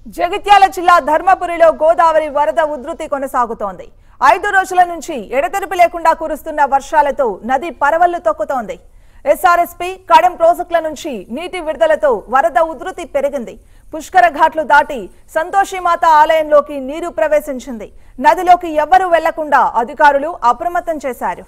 జగిత్యాల జిల్లా ధర్మపురిలో గోదావరి వరద ఉధృతి కొనసాగుతోంది ఐదు రోజుల నుంచి ఎడతెరిపి లేకుండా కురుస్తున్న వర్షాలతో నది పరవళ్లు తొక్కుతోంది ఎస్ఆర్ఎస్పీ కడెం ప్రాజెక్టుల నుంచి నీటి విడుదలతో వరద ఉధృతి పెరిగింది పుష్కర ఘాట్లు దాటి సంతోషిమాత ఆలయంలోకి నీరు ప్రవేశించింది నదిలోకి ఎవ్వరూ వెళ్లకుండా అధికారులు అప్రమత్తం చేశారు